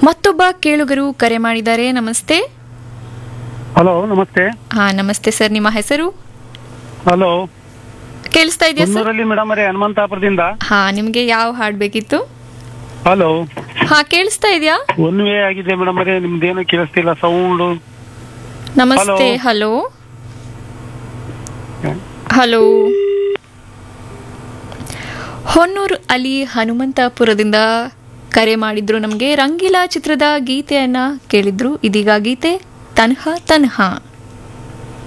ಮತ್ತೊಬ್ಬ ಕೇಳುಗರು ಕರೆ ಮಾಡಿದ್ದಾರೆ ನಮಸ್ತೆ ಹಲೋ ನಮಸ್ತೆ ಹಾ ನಮಸ್ತೆ ಸರ್ ನಿಮ್ಮ ಹೆಸರು ಹಲೋ ಕೇಳಿಸ್ತಾ ಇದೆಯಾ ಸರ್ ಕುನ್ನೂರಲ್ಲಿ ಮೇಡಮ್ ಅವರೇ ಹನುಮಂತಾಪುರದಿಂದ ಹಾ ನಿಮ್ಗೆ ಯಾವ ಹಾಡ್ ಬೇಕಿತ್ತು ಹಲೋ ಹಾ ಕೇಳಿಸ್ತಾ ಇದೆಯಾ ಒನ್ ವೇ ಆಗಿದೆ ಮೇಡಮ್ ಅವರೇ ನಿಮ್ದೇನು ಕೇಳಿಸ್ತಿಲ್ಲ ಸೌಂಡ್ ನಮಸ್ತೆ ಹಲೋ ಹಲೋ ಹೊನ್ನೂರು ಅಲಿ ಹನುಮಂತಪುರದಿಂದ ಕರೆ ಮಾಡಿದ್ರು ನಮಗೆ ರಂಗಿಲಾ ಚಿತ್ರದ ಗೀತೆಯನ್ನ ಕೇಳಿದ್ರು ಇದೀಗ ಗೀತೆ ತನ್ಹ ತನ್ಹ